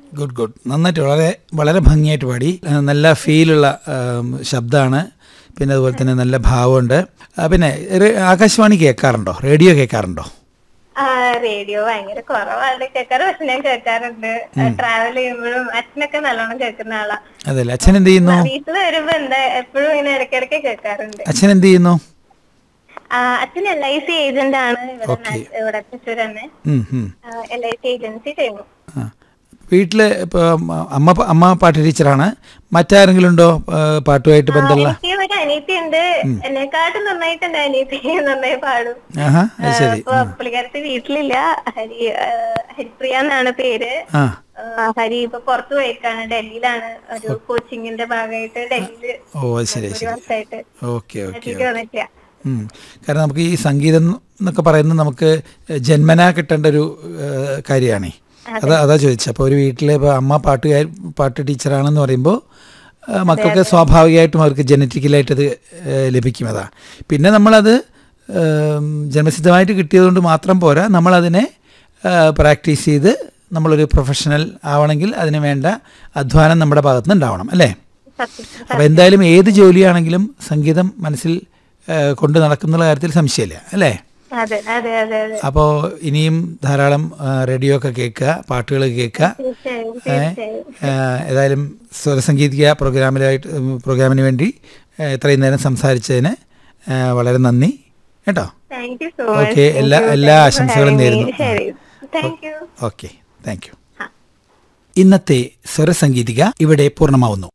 Good good നന്നായിട്ട് വളരെ വളരെ ഭംഗിയായിട്ട് പാടി ആ, നല്ല ഫീലുള്ള ശബ്ദമാണ് പിന്നെ അതുപോലെ തന്നെ നല്ല ഭാവമുണ്ട് ആ, പിന്നെ റെ- ആകാശവാണി കേൾക്കാറുണ്ടോ റേഡിയോ കേൾക്കാറുണ്ടോ ആ റേഡിയോ ഭയങ്കര കുറവാണ് കേൾക്കാറ് പക്ഷെ ഞാൻ കേൾക്കാറുണ്ട് ട്രാവൽ ചെയ്യുമ്പോഴും അച്ഛനൊക്കെ നല്ലോണം കേൾക്കുന്ന ആളാ അതല്ലേ അച്ഛൻ എന്ത് ചെയ്യുന്നു വീട്ടിൽ വരുമ്പോ എന്താ എപ്പോഴും ഇങ്ങനെ ഇടയ്ക്കിടയ്ക്ക് കേൾക്കാറുണ്ട് അച്ഛൻ എന്ത് ചെയ്യുന്നു ആ, അച്ഛൻ എൽ ഐ സി ഏജന്റ് ആണ് ഇവിടെ Okay. നാ- ഇവിടെ തൃശ്ശൂർ തന്നെ ഉം, ഉം. എൽ ഐ സി ഏജൻസി ചെയ്യുന്നു ആ. വീട്ടില് ഇപ്പൊ അമ്മ അമ്മ പാട്ട് ടീച്ചറാണ് മറ്റാരെങ്കിലും ഉണ്ടോ ആ, പാട്ടുമായിട്ട് ബന്ധമുള്ള എനിക്ക് ഒരു അനിയത്തി ഉണ്ട് എന്നെക്കാട്ടും നന്നായിട്ട് എന്റെ അനിയത്തി നന്നായി പാടും ആഹാ അത് ശരി അപ്പൊ പുള്ളിക്കാരത്തി വീട്ടിലില്ല ഹരി ആ, ഹരിപ്രിയ എന്നാണ് പേര് ആ ആ, ഹരി ഇപ്പൊ പുറത്തു പോയേക്കാണ് ഡൽഹിയിലാണ് ഒരു കോച്ചിങ്ങിന്റെ ഭാഗമായിട്ട് ഡൽഹിയില് ഓ അത് ശരി ഒരു ശരി വർഷമായിട്ട് ഓക്കെ ഓക്കെ നാട്ടിലേക്ക് വന്നിട്ടില്ല ഉം. കാരണം നമുക്ക് ഈ സംഗീതം എന്നൊക്കെ പറയുന്നത് നമുക്ക് ജന്മനാ കിട്ടേണ്ട ഒരു കാര്യമാണ് അതാ അതാ ചോദിച്ചത് അപ്പോൾ ഒരു വീട്ടിലെ ഇപ്പോൾ അമ്മ പാട്ടുകാർ പാട്ട് ടീച്ചറാണെന്ന് പറയുമ്പോൾ ആ, മക്കൾക്ക് സ്വാഭാവികമായിട്ടും അവർക്ക് ജനറ്റിക്കലായിട്ട് അത് ആ, ലഭിക്കും അതാ പിന്നെ നമ്മളത് ഉം, ജന്മസിദ്ധമായിട്ട് കിട്ടിയതുകൊണ്ട് മാത്രം പോരാ നമ്മളതിനെ പ്രാക്ടീസ് ചെയ്ത് നമ്മളൊരു പ്രൊഫഷണൽ ആവണമെങ്കിൽ അതിന് വേണ്ട അധ്വാനം നമ്മുടെ ഭാഗത്തുനിന്ന് ഉണ്ടാവണം അല്ലേ സത്യം അപ്പോൾ എന്തായാലും ഏത് ജോലിയാണെങ്കിലും സംഗീതം മനസ്സിൽ ആ, കൊണ്ട് നടക്കുന്ന കാര്യത്തിൽ സംശയമില്ല അല്ലേ അതെ അതെ അതെ അതെ അപ്പോൾ ഇനിയും ധാരാളം ആ, റേഡിയോ ഒക്കെ കേൾക്കുക പാട്ടുകൾ കേൾക്കുക തീർച്ചയായും ഏ, തീർച്ചയായും ആ, ഏതായാലും സ്വരസംഗീതിക പ്രോഗ്രാമിലായിട്ട് ഉം, പ്രോഗ്രാമിന് വേണ്ടി ആ, ഇത്രയും നേരം സംസാരിച്ചതിന് ആ, വളരെ നന്ദി കേട്ടോ thank you so Okay, much എല്ലാ- എല്ലാ ആശംസകളും നേരുന്നു. ശരി thank you okay thank you ഇന്നത്തെ സ്വരസംഗീതിക ഇവിടെ പൂർണ്ണമാവുന്നു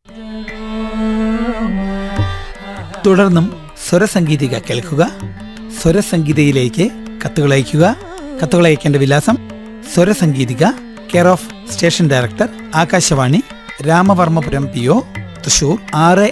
തുടർന്നും സ്വരസംഗീതിക കേൾക്കുക സ്വരസംഗീതയിലേക്ക് കത്തുകൾ അയയ്ക്കുക കത്തുകൾ അയക്കേണ്ട വിലാസം Swarasangeethika care of station director Akashvani Ramavarmapuram P O Thrissur ആറ്